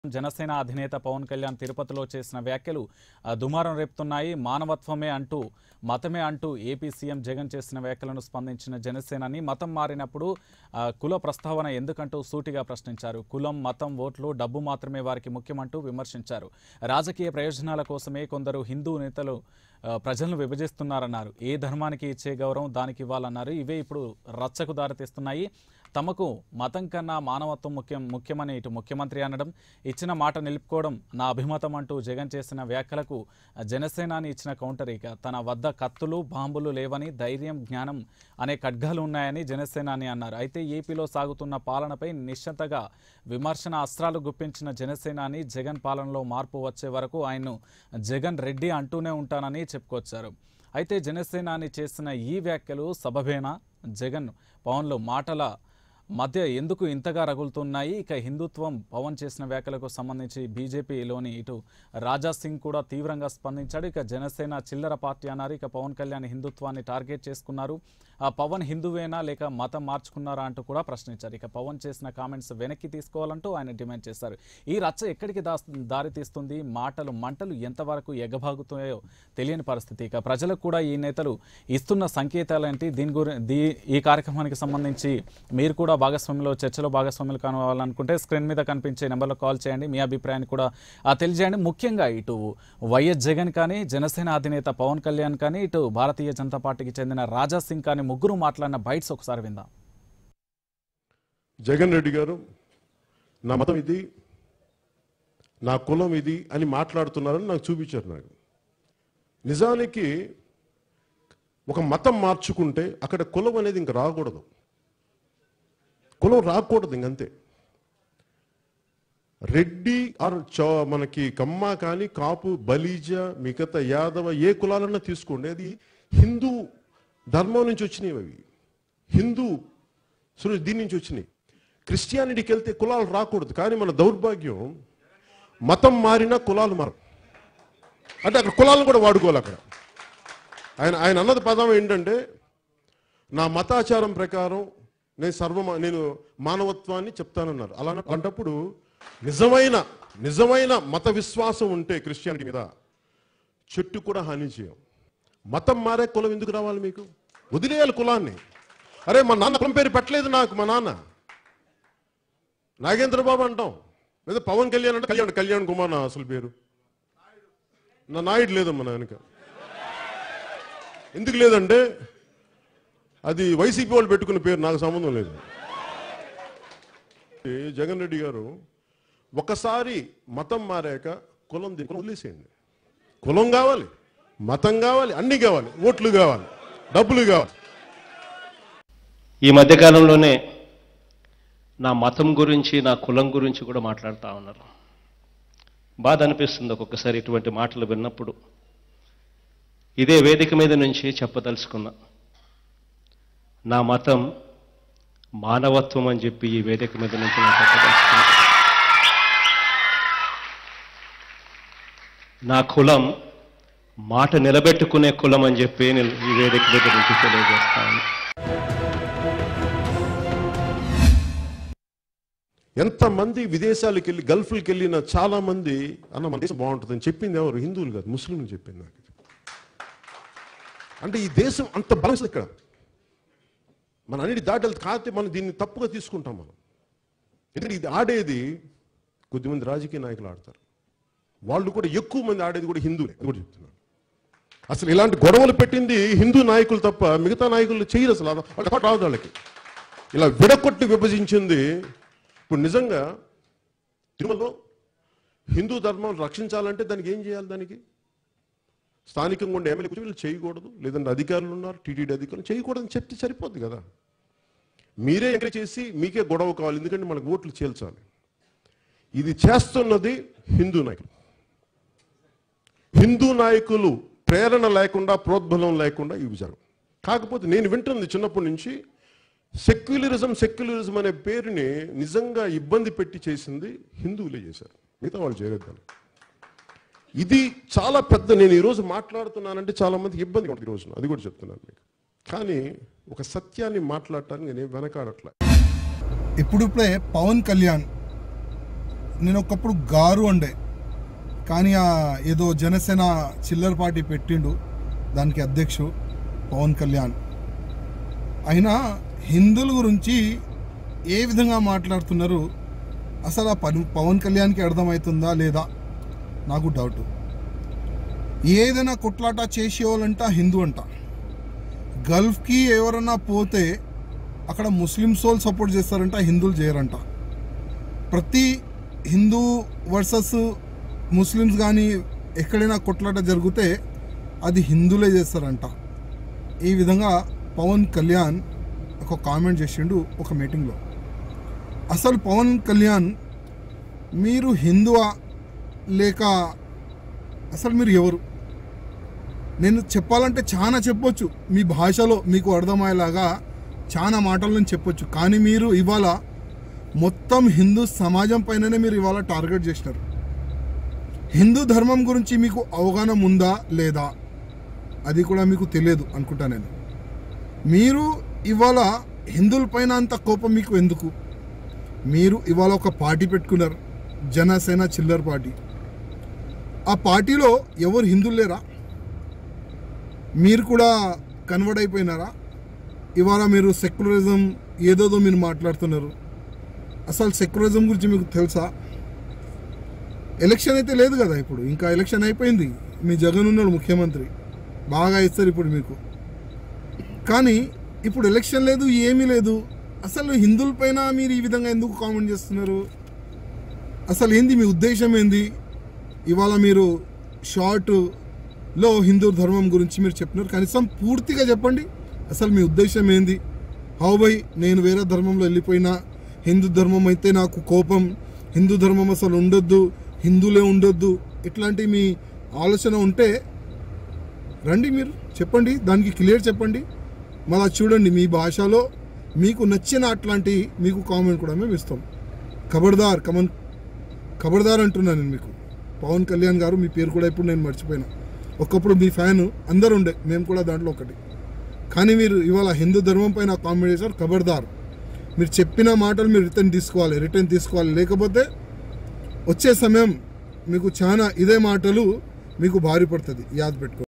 జనసేన అధినేత పవన్ కళ్యాణ్ తిరుపతిలో చేసిన వ్యాఖ్యలు ఆ, దుమారం రేపుతున్నాయి మానవత్వమే అంటూ మతమే అంటూ ఏపీ సీఎం జగన్ చేసిన వ్యాఖ్యలను స్పందించిన జనసేనని మతం మారినప్పుడు ఆ, కుల ప్రస్తావన ఎందుకంటూ సూటిగా ప్రశ్నించారు కులం మతం ఓట్లు డబ్బు మాత్రమే వారికి ముఖ్యమంటూ విమర్శించారు రాజకీయ ప్రయోజనాల కోసమే కొందరు హిందూ నేతలు ఆ, ప్రజలను విభజిస్తున్నారన్నారు ఏ ధర్మానికి ఇచ్చే గౌరవం దానికి ఇవ్వాలన్నారు ఇవే ఇప్పుడు రచ్చకు దారితీస్తున్నాయి తమకు మతం కన్నా మానవత్వం ముఖ్యం ముఖ్యమని ఇటు ముఖ్యమంత్రి అనడం ఇచ్చిన మాట నిలుపుకోవడం నా అభిమతం అంటూ జగన్ చేసిన వ్యాఖ్యలకు జనసేనాని ఇచ్చిన కౌంటర్ ఇక తన వద్ద కత్తులు బాంబులు లేవని ధైర్యం జ్ఞానం అనే ఖడ్గాలు ఉన్నాయని జనసేనాని అన్నారు అయితే ఏపీలో సాగుతున్న పాలనపై నిశ్చంతగా విమర్శన అస్త్రాలు గుప్పించిన జనసేనాని జగన్ పాలనలో మార్పు వచ్చే వరకు ఆయన్ను జగన్ రెడ్డి అంటూనే ఉంటానని చెప్పుకొచ్చారు అయితే జనసేనాని చేసిన ఈ వ్యాఖ్యలు సబబేనా జగన్ పవన్లు మాటల మధ్య ఎందుకు ఇంతగా రగులుతున్నాయి ఇక హిందుత్వం పవన్ చేసిన వ్యాఖ్యలకు సంబంధించి బీజేపీలోని ఇటు రాజా సింగ్ కూడా తీవ్రంగా స్పందించాడు ఇక జనసేన చిల్లర పార్టీ అన్నారు ఇక పవన్ కళ్యాణ్ హిందుత్వాన్ని టార్గెట్ చేసుకున్నారు ఆ పవన్ హిందువేనా లేక మతం మార్చుకున్నారా అంటూ కూడా ప్రశ్నించారు ఇక పవన్ చేసిన కామెంట్స్ వెనక్కి తీసుకోవాలంటూ ఆయన డిమాండ్ చేశారు ఈ రచ్చ ఎక్కడికి దా దారి తీస్తుంది మాటలు మంటలు ఎంతవరకు ఎగబాగుతాయో తెలియని పరిస్థితి ఇక ప్రజలకు కూడా ఈ నేతలు ఇస్తున్న సంకేతాలు ఏంటి దీని గురి దీ ఈ కార్యక్రమానికి సంబంధించి మీరు కూడా భాగస్వామ్యంలో చర్చలో భాగస్వాములు కావాలనుకుంటే స్క్రీన్ మీద కనిపించే నెంబర్లో కాల్ చేయండి మీ అభిప్రాయాన్ని కూడా ఆ, తెలియజేయండి ముఖ్యంగా ఇటు వైఎస్ జగన్ కానీ జనసేన అధినేత పవన్ కళ్యాణ్ కానీ ఇటు భారతీయ జనతా పార్టీకి చెందిన రాజా సింగ్ కానీ ముగ్గురు మాట్లాడిన బైట్స్ ఒకసారి విందాం జగన్ రెడ్డి గారు నా మతం ఇది నా కులం ఇది అని మాట్లాడుతున్నారని నాకు చూపించారు నాకు నిజానికి ఒక మతం మార్చుకుంటే అక్కడ కులం అనేది ఇంక రాకూడదు కులం రాకూడదు ఇంకంతే రెడ్డి ఆర్ చౌ- మనకి కమ్మ కానీ కాపు బలీజ మిగతా యాదవ ఏ కులాలన్నా తీసుకోండి అది హిందూ ధర్మం నుంచి వచ్చినవి అవి హిందూ సో దీని నుంచి వచ్చినాయి క్రిస్టియానిటీకి వెళ్తే కులాలు రాకూడదు కానీ మన దౌర్భాగ్యం మతం మారినా కులాలు మారు అంటే అక్కడ కులాలను కూడా వాడుకోవాలి అక్కడ ఆయన ఆయన అన్నది పదం ఏంటంటే నా మతాచారం ప్రకారం నేను సర్వ నేను మానవత్వాన్ని చెప్తానన్నారు అలా అంటప్పుడు నిజమైన నిజమైన మత విశ్వాసం ఉంటే క్రిస్టియానిటీ మీద చెట్టు కూడా హాని చేయం మతం మారే కులం ఎందుకు రావాలి మీకు వదిలేయాలి కులాన్ని అరే మా నాన్న కులం పేరు పెట్టలేదు నాకు మా నాన్న నాగేంద్ర బాబు అంటాం లేదా పవన్ కళ్యాణ్ అంటే కళ్యాణ్ కళ్యాణ్ కుమార్ నా అసలు పేరు నా నాయుడు లేదమ్మా నా వెనుక ఎందుకు లేదంటే అది వైసీపీ వాళ్ళు పెట్టుకున్న పేరు నాకు సంబంధం లేదు ఈ జగన్ రెడ్డి గారు ఒకసారి మతం మారాక కులం ది- కులం వదిలేసేయండి కులం కావాలి మతం కావాలి అన్ని కావాలి ఓట్లు కావాలి డబ్బులు కావాలి ఈ మధ్యకాలంలోనే నా మతం గురించి నా కులం గురించి కూడా మాట్లాడుతూ ఉన్నారు బాధ అనిపిస్తుంది ఒక్కొక్కసారి ఇటువంటి మాటలు విన్నప్పుడు ఇదే వేదిక మీద నుంచి చెప్పదలుచుకున్నా నా మతం మానవత్వం అని చెప్పి ఈ వేదిక మీద నుంచి నేను చెప్పదలుచుకున్నా నా కులం మాట నిలబెట్టుకునే కులం అని చెప్పి నేను ఈ వేదిక మీద నుంచి తెలియజేస్తాను ఎంతమంది విదేశాలకు వెళ్ళి గల్ఫ్కి వెళ్ళిన చాలా మంది అన్న మన దేశం బాగుంటుందని చెప్పింది ఎవరు హిందువులు కాదు ముస్లింలు చెప్పింది నాకు అంటే ఈ దేశం అంత బలస్ ఇక్కడ మన అన్నిటి దాటలు కాతే మనం దీన్ని తప్పుగా తీసుకుంటాం మనం ఎందుకంటే ఇది ఆడేది కొద్దిమంది రాజకీయ నాయకులు ఆడతారు వాళ్ళు కూడా ఎక్కువ మంది ఆడేది కూడా హిందువులే అది కూడా చెప్తున్నాను అసలు ఇలాంటి గొడవలు పెట్టింది హిందూ నాయకులు తప్ప మిగతా నాయకులు చేయరు అసలు అది- వాళ్ళకి అలవాటు రాదు వాళ్ళకి ఇలా విడకొట్టి విభజించింది ఇప్పుడు నిజంగా తిరుమలలో హిందూ ధర్మం రక్షించాలంటే దానికి ఏం చేయాలి దానికి స్థానికంగా ఉండే ఎమ్మెల్యే కూర్చొని వీళ్ళు చేయకూడదు లేదంటే అధికారులు ఉన్నారు టీటీడీ అధికారులు చేయకూడదని చెప్తే సరిపోద్ది కదా మీరే ఎంకరేజ్ చేసి మీకే గొడవ కావాలి ఎందుకంటే మనకు ఓట్లు చేల్చాలి ఇది చేస్తున్నది హిందూ నాయకులు హిందూ నాయకులు ప్రేరణ లేకుండా ప్రోద్బలం లేకుండా ఇవి జరగవు కాకపోతే నేను వింటుంది చిన్నప్పటి నుంచి సెక్యులరిజం సెక్యులరిజం అనే పేరుని నిజంగా ఇబ్బంది పెట్టి చేసింది హిందువులే చేశారు మిగతా వాళ్ళు చేయలేదు దాన్ని. ఇది చాలా పెద్ద నేను ఈరోజు మాట్లాడుతున్నానంటే చాలా మందికి ఇబ్బంది ఉంటుంది ఈరోజు అది కూడా చెప్తున్నాను మీకు కానీ ఒక సత్యాన్ని మాట్లాడటానికి నేను వెనకాడట్లే ఇప్పుడిప్పుడే పవన్ కళ్యాణ్ నేను ఒకప్పుడు గారు అండే కానీ ఆ ఏదో జనసేన చిల్లర పార్టీ పెట్టిండు దానికి అధ్యక్షుడు పవన్ కళ్యాణ్ అయినా హిందువుల గురించి ఏ విధంగా మాట్లాడుతున్నారు అసలు ఆ పని పవన్ కళ్యాణ్కి అర్థమవుతుందా లేదా నాకు డౌట్ ఏదైనా కొట్లాట చేసేవాళ్ళంట హిందూ అంట గల్ఫ్కి ఎవరన్నా పోతే అక్కడ ముస్లిమ్స్ వాళ్ళు సపోర్ట్ చేస్తారంట హిందువులు చేయరంట ప్రతి హిందూ వర్సెస్ ముస్లిమ్స్ కానీ ఎక్కడైనా కొట్లాట జరిగితే అది హిందువులే చేస్తారంట ఈ విధంగా పవన్ కళ్యాణ్ ఒక కామెంట్ చేసిండు ఒక మీటింగ్లో అసలు పవన్ కళ్యాణ్ మీరు హిందువా లేక అసలు మీరు ఎవరు నేను చెప్పాలంటే చాలా చెప్పొచ్చు మీ భాషలో మీకు అర్థమయ్యేలాగా చాలా మాటలు నేను చెప్పొచ్చు కానీ మీరు ఇవాళ మొత్తం హిందూ సమాజం పైననే మీరు ఇవాళ టార్గెట్ చేసినారు హిందూ ధర్మం గురించి మీకు అవగాహన ఉందా లేదా అది కూడా మీకు తెలియదు అనుకుంటా నేను మీరు ఇవాళ హిందువుల పైన అంత కోపం మీకు ఎందుకు మీరు ఇవాళ ఒక పార్టీ పెట్టుకున్నారు జనసేన చిల్లర్ పార్టీ ఆ పార్టీలో ఎవరు హిందువులు లేరా మీరు కూడా కన్వర్ట్ అయిపోయినారా ఇవాళ మీరు సెక్యులరిజం ఏదోదో మీరు మాట్లాడుతున్నారు అసలు సెక్యులరిజం గురించి మీకు తెలుసా ఎలక్షన్ అయితే లేదు కదా ఇప్పుడు ఇంకా ఎలక్షన్ అయిపోయింది మీ జగన్ ఉన్నాడు ముఖ్యమంత్రి బాగా ఇస్తారు ఇప్పుడు మీకు కానీ ఇప్పుడు ఎలక్షన్ లేదు ఏమీ లేదు అసలు హిందువుల పైన మీరు ఈ విధంగా ఎందుకు కామెంట్ చేస్తున్నారు అసలు ఏంది మీ ఉద్దేశం ఏంది ఇవాళ మీరు షార్ట్లో హిందూ ధర్మం గురించి మీరు చెప్పినారు కనీసం పూర్తిగా చెప్పండి అసలు మీ ఉద్దేశం ఏంది హౌ బై నేను వేరే ధర్మంలో వెళ్ళిపోయినా హిందూ ధర్మం అయితే నాకు కోపం హిందూ ధర్మం అసలు ఉండొద్దు హిందువులే ఉండొద్దు ఇట్లాంటి మీ ఆలోచన ఉంటే రండి మీరు చెప్పండి దానికి క్లియర్ చెప్పండి మళ్ళీ చూడండి మీ భాషలో మీకు నచ్చిన అట్లాంటి మీకు కామెంట్ కూడా మేము ఇస్తాం ఖబర్దార్ కమన్ ఖబర్దార్ అంటున్నాను నేను మీకు పవన్ కళ్యాణ్ గారు మీ పేరు కూడా ఇప్పుడు నేను మర్చిపోయినా ఒకప్పుడు మీ ఫ్యాన్ అందరు ఉండే మేము కూడా దాంట్లో ఒకటి కానీ మీరు ఇవాళ హిందూ ధర్మం పైన కామెంట్ చేశారు ఖబర్దార్ మీరు చెప్పిన మాటలు మీరు రిటర్న్ తీసుకోవాలి రిటర్న్ తీసుకోవాలి లేకపోతే వచ్చే సమయం మీకు చాలా ఇదే మాటలు మీకు భారీ పడుతుంది యాద్ పెట్టుకో